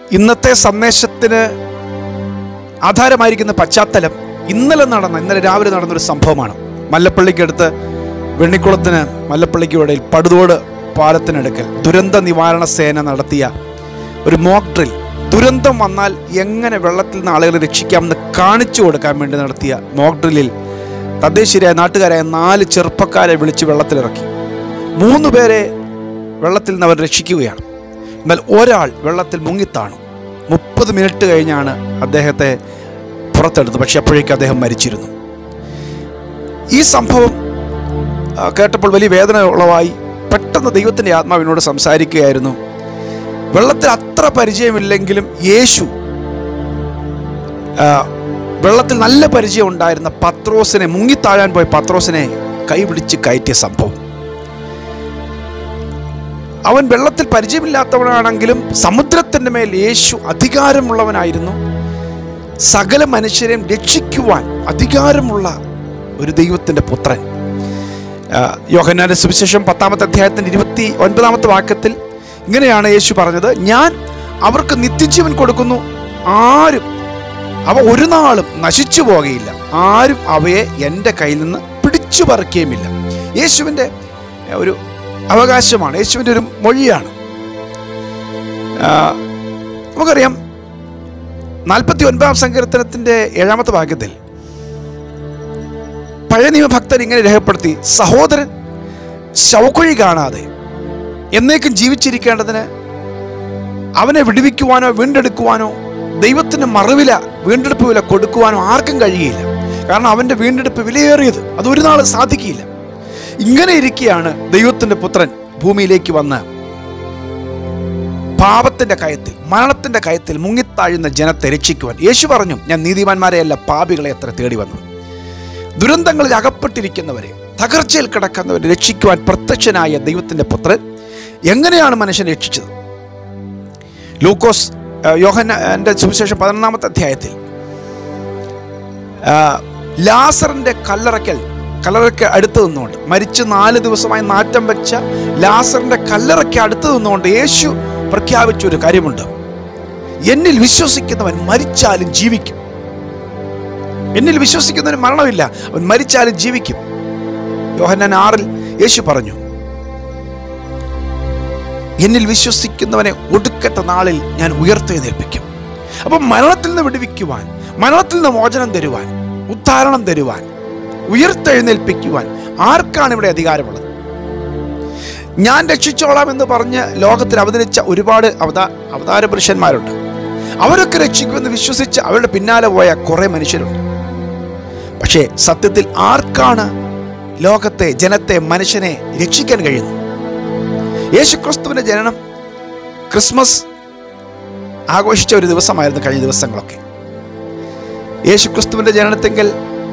ഇന്നത്തെ സന്ദേശത്തിന് ആധാരമായിരിക്കുന്ന പശ്ചാത്തലം ഇന്നലെ നടന്ന ഇന്നലെ രാവിലെ നടന്നൊരു സംഭവമാണ് മല്ലപ്പള്ളിക്കടുത്ത് വെണ്ണിക്കുളത്തിന് മല്ലപ്പള്ളിക്ക് ഇടയിൽ പടുതോട് പാലത്തിനടുക്കൽ ദുരന്ത നിവാരണ സേന നടത്തിയ ഒരു മോക്ക് ഡ്രിൽ ദുരന്തം വന്നാൽ എങ്ങനെ വെള്ളത്തിൽ നിന്ന് ആളുകളെ രക്ഷിക്കാമെന്ന് കാണിച്ചു കൊടുക്കാൻ വേണ്ടി നടത്തിയ മോക്ക് ഡ്രില്ലിൽ തദ്ദേശീയരായ നാട്ടുകാരായ നാല് ചെറുപ്പക്കാരെ വിളിച്ച് വെള്ളത്തിലിറക്കി മൂന്ന് പേരെ വെള്ളത്തിൽ നിന്ന് അവർ രക്ഷിക്കുകയാണ് എന്നാൽ ഒരാൾ വെള്ളത്തിൽ മുങ്ങിത്താണു മുപ്പത് മിനിറ്റ് കഴിഞ്ഞാണ് അദ്ദേഹത്തെ പുറത്തെടുത്തത് പക്ഷെ അപ്പോഴേക്കും അദ്ദേഹം മരിച്ചിരുന്നു ഈ സംഭവം ആ, കേട്ടപ്പോൾ വലിയ വേദന ഉളവായി പെട്ടെന്ന് ദൈവത്തിൻ്റെ ആത്മാവിനോട് സംസാരിക്കുകയായിരുന്നു വെള്ളത്തിൽ അത്ര പരിചയമില്ലെങ്കിലും യേശു ആ, വെള്ളത്തിൽ നല്ല പരിചയം ഉണ്ടായിരുന്ന പത്രോസിനെ മുങ്ങിത്താഴാൻ പോയ പത്രോസിനെ കൈപിടിച്ച് കയറ്റിയ സംഭവം അവൻ വെള്ളത്തിൽ പരിചയമില്ലാത്തവനാണെങ്കിലും സമുദ്രത്തിൻ്റെ മേൽ യേശു അധികാരമുള്ളവനായിരുന്നു സകല മനുഷ്യരെയും രക്ഷിക്കുവാൻ അധികാരമുള്ള ഒരു ദൈവത്തിൻ്റെ പുത്രൻ ആ, യോഹന്നാന്റെ സുവിശേഷം പത്താമത്തെ അധ്യായത്തിൻ്റെ ഇരുപത്തി ഒൻപതാമത്തെ വാക്യത്തിൽ ഇങ്ങനെയാണ് യേശു പറഞ്ഞത് ഞാൻ അവർക്ക് നിത്യജീവൻ കൊടുക്കുന്നു ആരും അവ ഒരു നാളും നശിച്ചു പോകുകയില്ല ആരും അവയെ എൻ്റെ കയ്യിൽ നിന്ന് പിടിച്ചു പറിക്കുകയുമില്ല യേശുവിൻ്റെ ഒരു അവകാശമാണ് യേശുവിൻ്റെ ഒരു മൊഴിയാണ് ആ, നമുക്കറിയാം നാൽപ്പത്തി ഒൻപതാം സങ്കീർത്തനത്തിൻ്റെ ഏഴാമത്തെ വാക്യത്തിൽ പഴയ നിയമഭക്തൻ ഇങ്ങനെ രേഖപ്പെടുത്തി സഹോദരൻ ശവക്കുഴി കാണാതെ എന്നേക്കും ജീവിച്ചിരിക്കേണ്ടതിന് അവനെ വിടുവിക്കുവാനോ വീണ്ടെടുക്കുവാനോ ദൈവത്തിന് മറുവില വീണ്ടെടുപ്പ് വില കൊടുക്കുവാനോ ആർക്കും കഴിയില്ല കാരണം അവൻ്റെ വീണ്ടെടുപ്പ് വിലയേറിയത് അത് ഒരു നാൾ സാധിക്കില്ല ഇങ്ങനെ ഇരിക്കെയാണ് ദൈവത്തിൻ്റെ പുത്രൻ ഭൂമിയിലേക്ക് വന്ന് പാപത്തിന്റെ കയത്തിൽ മരണത്തിന്റെ കയത്തിൽ മുങ്ങിത്താഴുന്ന ജനത്തെ രക്ഷിക്കുവാൻ യേശു പറഞ്ഞു ഞാൻ നീതിമാന്മാരെയല്ല പാപികളെ എത്ര തേടി വന്നു ദുരന്തങ്ങളിൽ അകപ്പെട്ടിരിക്കുന്നവരെ തകർച്ചയിൽ കിടക്കുന്നവരെ രക്ഷിക്കുവാൻ പ്രത്യക്ഷനായ ദൈവത്തിന്റെ പുത്രൻ എങ്ങനെയാണ് മനുഷ്യൻ രക്ഷിച്ചത് ലൂക്കോസ് ആ, യോഹന്നാന്റെ സുവിശേഷം പതിനൊന്നാമത്തെ അധ്യായത്തിൽ ആ, ലാസറിന്റെ കല്ലറയ്ക്കൽ കല്ലറയ്ക്ക് അടുത്ത് നിന്നുകൊണ്ട് മരിച്ച് നാല് ദിവസമായി നാറ്റം വെച്ച ലാസറിന്റെ കല്ലറയ്ക്ക് അടുത്ത് നിന്നുകൊണ്ട് യേശു പ്രഖ്യാപിച്ച ഒരു കാര്യമുണ്ട് എന്നിൽ വിശ്വസിക്കുന്നവൻ മരിച്ചാലും ജീവിക്കും എന്നിൽ വിശ്വസിക്കുന്നവന് മരണമില്ല അവൻ മരിച്ചാലും ജീവിക്കും യോഹന്നാൻ ആറിൽ യേശു പറഞ്ഞു എന്നിൽ വിശ്വസിക്കുന്നവനെ ഒടുക്കത്തെ നാളിൽ ഞാൻ ഉയർത്തെഴുന്നേൽപ്പിക്കും അപ്പം മരണത്തിൽ നിന്ന് വിടുവിക്കുവാൻ മരണത്തിൽ നിന്ന് മോചനം തരുവാൻ ഉദ്ധാരണം തരുവാൻ ഉയർത്തെഴുന്നേൽപ്പിക്കുവാൻ ആർക്കാണ് ഇവിടെ അധികാരമുള്ളത് ഞാൻ രക്ഷിച്ചോളാം എന്ന് പറഞ്ഞ് ലോകത്തിൽ അവതരിച്ച ഒരുപാട് അവതാ അവതാര പുരുഷന്മാരുണ്ട് അവരൊക്കെ രക്ഷിക്കുമെന്ന് വിശ്വസിച്ച് അവരുടെ പിന്നാലെ പോയ കുറേ മനുഷ്യരുണ്ട് പക്ഷേ സത്യത്തിൽ ആർക്കാണ് ലോകത്തെ ജനത്തെ മനുഷ്യനെ രക്ഷിക്കാൻ കഴിയുന്നത് യേശുക്രിസ്തുവിന്റെ ജനനം ക്രിസ്മസ് ആഘോഷിച്ച ഒരു ദിവസമായിരുന്നു കഴിഞ്ഞ ദിവസങ്ങളൊക്കെ യേശുക്രിസ്തുവിന്റെ ജനനത്തെങ്കിൽ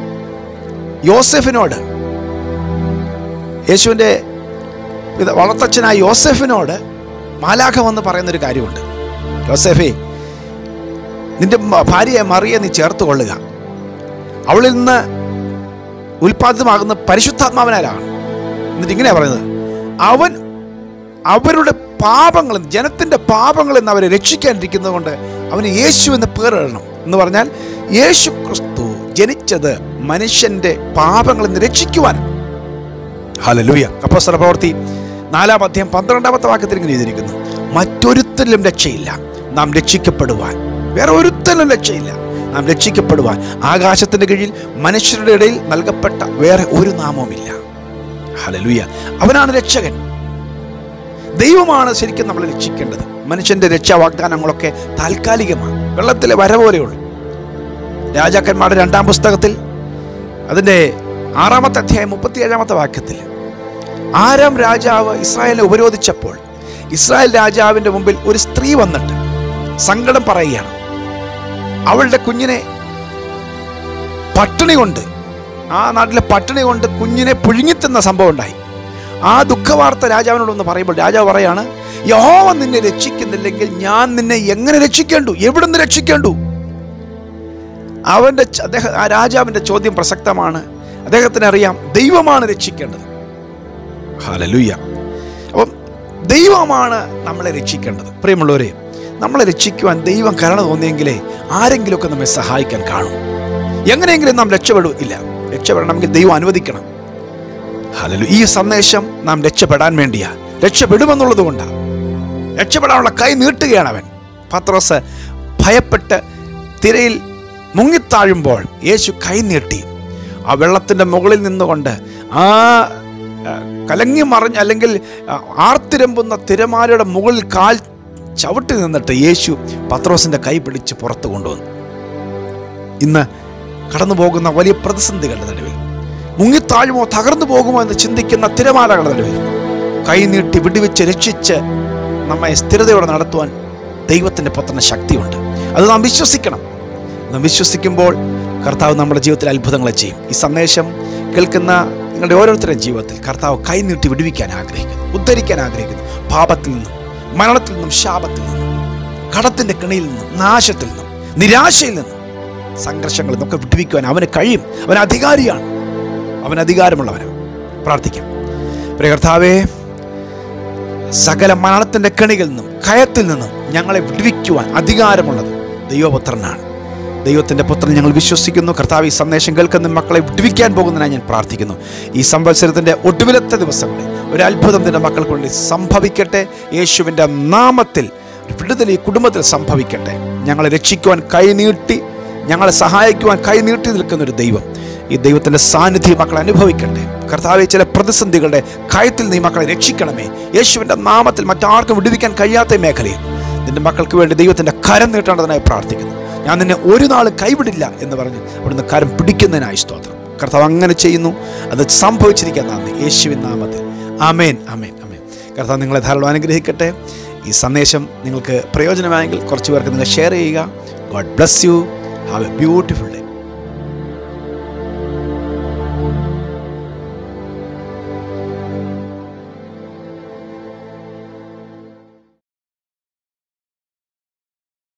യോസെഫിനോട് യേശുവിൻ്റെ പിത വളർത്തച്ഛനായ യോസെഫിനോട് മാലാഖ വന്ന് പറയുന്നൊരു കാര്യമുണ്ട് യോസെഫേ നിന്റെ മ- ഭാര്യയെ മറിയെ നീ ചേർത്ത് കൊള്ളുക അവളിൽ നിന്ന് ഉൽപാദിതമാകുന്ന പരിശുദ്ധാത്മാവിനാലാണ് എന്നിട്ട് ഇങ്ങനെയാ പറയുന്നത് അവൻ അവരുടെ പാപങ്ങൾ ജനത്തിൻ്റെ പാപങ്ങളിൽ നിന്ന് അവരെ രക്ഷിക്കാനിരിക്കുന്നത് കൊണ്ട് അവന് യേശു എന്ന് പേരിടണം എന്ന് പറഞ്ഞാൽ യേശു ക്രിസ്തു ജനിച്ചത് മനുഷ്യന്റെ പാപങ്ങളിൽ നിന്ന് രക്ഷിക്കുവാൻ ഹലലൂയ അപ്പോസ്തല പ്രവൃത്തി നാലാം അധ്യായം പന്ത്രണ്ടാമത്തെ വാക്യത്തിൽ ഇങ്ങനെ എഴുതിയിരിക്കുന്നു മറ്റൊരുത്തരിലും രക്ഷയില്ല നാം രക്ഷിക്കപ്പെടുവാൻ വേറെ ഒരുത്തരിലും രക്ഷയില്ല നാം രക്ഷിക്കപ്പെടുവാൻ ആകാശത്തിന്റെ കീഴിൽ മനുഷ്യരുടെ ഇടയിൽ നൽകപ്പെട്ട വേറെ ഒരു നാമവുമില്ല ഹലലൂയ അവനാണ് രക്ഷകൻ ദൈവമാണ് ശരിക്കും നമ്മളെ രക്ഷിക്കേണ്ടത് മനുഷ്യന്റെ രക്ഷാ വാഗ്ദാനങ്ങളൊക്കെ താൽക്കാലികമാണ് വെള്ളത്തിലെ വര പോലെയുള്ളൂ രാജാക്കന്മാരുടെ രണ്ടാം പുസ്തകത്തിൽ അതിൻ്റെ ആറാമത്തെ അധ്യായം മുപ്പത്തിയേഴാമത്തെ വാക്യത്തിൽ ആരാം രാജാവ് ഇസ്രായേലിനെ ഉപരോധിച്ചപ്പോൾ ഇസ്രായേൽ രാജാവിൻ്റെ മുമ്പിൽ ഒരു സ്ത്രീ വന്നിട്ട് സങ്കടം പറയുകയാണ് അവളുടെ കുഞ്ഞിനെ പട്ടിണി കൊണ്ട് ആ നാട്ടിലെ പട്ടിണി കൊണ്ട് കുഞ്ഞിനെ പുഴുങ്ങിത്തുന്ന സംഭവം ഉണ്ടായി ആ ദുഃഖവാർത്ത രാജാവിനോടൊന്ന് പറയുമ്പോൾ രാജാവ് പറയാണ് യഹോവ നിന്നെ രക്ഷിക്കുന്നില്ലെങ്കിൽ ഞാൻ നിന്നെ എങ്ങനെ രക്ഷിക്കേണ്ടു എവിടുന്ന് രക്ഷിക്കേണ്ടു അവൻ്റെ ച- അദ്ദേഹം ആ രാജാവിൻ്റെ ചോദ്യം പ്രസക്തമാണ് അദ്ദേഹത്തിന് അറിയാം ദൈവമാണ് രക്ഷിക്കേണ്ടത് ഹാലലുയ്യ അപ്പം ദൈവമാണ് നമ്മളെ രക്ഷിക്കേണ്ടത് പ്രിയമുള്ളവരെ നമ്മളെ രക്ഷിക്കുവാൻ ദൈവം കരുണ തോന്നിയെങ്കിലേ ആരെങ്കിലുമൊക്കെ നമ്മെ സഹായിക്കാൻ കാണും എങ്ങനെയെങ്കിലും നാം രക്ഷപ്പെടും ഇല്ല രക്ഷപ്പെടണമെങ്കിൽ ദൈവം അനുവദിക്കണം ഹലലു ഈ സന്ദേശം നാം രക്ഷപ്പെടാൻ വേണ്ടിയാ രക്ഷപ്പെടുമെന്നുള്ളത് കൊണ്ടാണ് രക്ഷപ്പെടാനുള്ള കൈ നീട്ടുകയാണ് അവൻ പത്രോസ് ഭയപ്പെട്ട് തിരയിൽ മുങ്ങിത്താഴുമ്പോൾ യേശു കൈ നീട്ടി ആ വെള്ളത്തിൻ്റെ മുകളിൽ നിന്നുകൊണ്ട് ആ ആ, കലങ്ങി മറിഞ്ഞ് അല്ലെങ്കിൽ ആ, ആർത്തിരമ്പുന്ന തിരമാലയുടെ മുകളിൽ കാൽ ചവിട്ടി നിന്നിട്ട് യേശു പത്രോസിൻ്റെ കൈ പിടിച്ച് പുറത്ത് കൊണ്ടുവന്നു ഇന്ന് കടന്നു പോകുന്ന വലിയ പ്രതിസന്ധികളുടെ നടുവിൽ മുങ്ങിത്താഴുമോ തകർന്നു പോകുമോ എന്ന് ചിന്തിക്കുന്ന തിരമാലകളുടെ നടുവിൽ കൈനീട്ടി വിടുവിച്ച് രക്ഷിച്ച് നമ്മെ സ്ഥിരതയോടെ നടത്തുവാൻ ദൈവത്തിൻ്റെ പുത്രന് ശക്തിയുണ്ട് അത് നാം വിശ്വസിക്കണം നാം വിശ്വസിക്കുമ്പോൾ കർത്താവ് നമ്മുടെ ജീവിതത്തിൽ അത്ഭുതങ്ങളെ ചെയ്യും ഈ സന്ദേശം കേൾക്കുന്ന നിങ്ങളുടെ ഓരോരുത്തരുടെയും ജീവിതത്തിൽ കർത്താവ് കൈനീട്ടി വിടുവിക്കാൻ ആഗ്രഹിക്കുന്നു ഉദ്ധരിക്കാൻ ആഗ്രഹിക്കുന്നു പാപത്തിൽ നിന്നും മരണത്തിൽ നിന്നും ശാപത്തിൽ നിന്നും കടത്തിൻ്റെ കെണിയിൽ നിന്നും നാശത്തിൽ നിന്നും നിരാശയിൽ നിന്നും സംഘർഷങ്ങളിൽ നിന്നൊക്കെ വിട്ടുവിക്കുവാൻ അവന് കഴിയും അവൻ അധികാരിയാണ് അവൻ അധികാരമുള്ളവനാണ് പ്രാർത്ഥിക്കാം പ്രിയ കർത്താവേ സകല മരണത്തിൻ്റെ കെണികളിൽ നിന്നും കയത്തിൽ നിന്നും ഞങ്ങളെ വിടുവിക്കുവാൻ അധികാരമുള്ളത് ദൈവപുത്രനാണ് ദൈവത്തിൻ്റെ പുത്രൻ ഞങ്ങൾ വിശ്വസിക്കുന്നു കർത്താവ് ഈ സന്ദേശം കേൾക്കുന്ന മക്കളെ വിടുവിക്കാൻ പോകുന്നതിനായി ഞാൻ പ്രാർത്ഥിക്കുന്നു ഈ സംവത്സരത്തിൻ്റെ ഒടുവിലത്തെ ദിവസങ്ങളിൽ ഒരു അത്ഭുതം നിന്റെ മക്കൾക്ക് വേണ്ടി സംഭവിക്കട്ടെ യേശുവിൻ്റെ നാമത്തിൽ ഒരു വിടുതൽ ഈ കുടുംബത്തിൽ സംഭവിക്കട്ടെ ഞങ്ങളെ രക്ഷിക്കുവാൻ കൈനീട്ടി ഞങ്ങളെ സഹായിക്കുവാൻ കൈനീട്ടി നിൽക്കുന്ന ഒരു ദൈവം ഈ ദൈവത്തിൻ്റെ സാന്നിധ്യം മക്കൾ അനുഭവിക്കട്ടെ കർത്താവെ ചില പ്രതിസന്ധികളുടെ കയത്തിൽ നീ മക്കളെ രക്ഷിക്കണമേ യേശുവിൻ്റെ നാമത്തിൽ മറ്റാർക്കും വിടുവിക്കാൻ കഴിയാത്ത മേഖലയിൽ നിന്റെ മക്കൾക്ക് വേണ്ടി ദൈവത്തിൻ്റെ കരം നീട്ടേണ്ടതിനായി പ്രാർത്ഥിക്കുന്നു ഞാൻ നിന്നെ ഒരു നാൾ കൈവിടില്ല എന്ന് പറഞ്ഞ് അവിടുന്ന് കരം പിടിക്കുന്നതിനായി സ്തോത്രം കർത്താവ് അങ്ങനെ ചെയ്യുന്നു അത് സംഭവിച്ചിരിക്കാൻ നന്ദി യേശുവിൻ നാമത്തിൽ ആമേൻ ആമേൻ ആമേൻ കർത്താവ് നിങ്ങളെ ധാരാളം അനുഗ്രഹിക്കട്ടെ ഈ സന്ദേശം നിങ്ങൾക്ക് പ്രയോജനമായെങ്കിൽ കുറച്ച് പേർക്ക് നിങ്ങൾ ഷെയർ ചെയ്യുക God bless you have a beautiful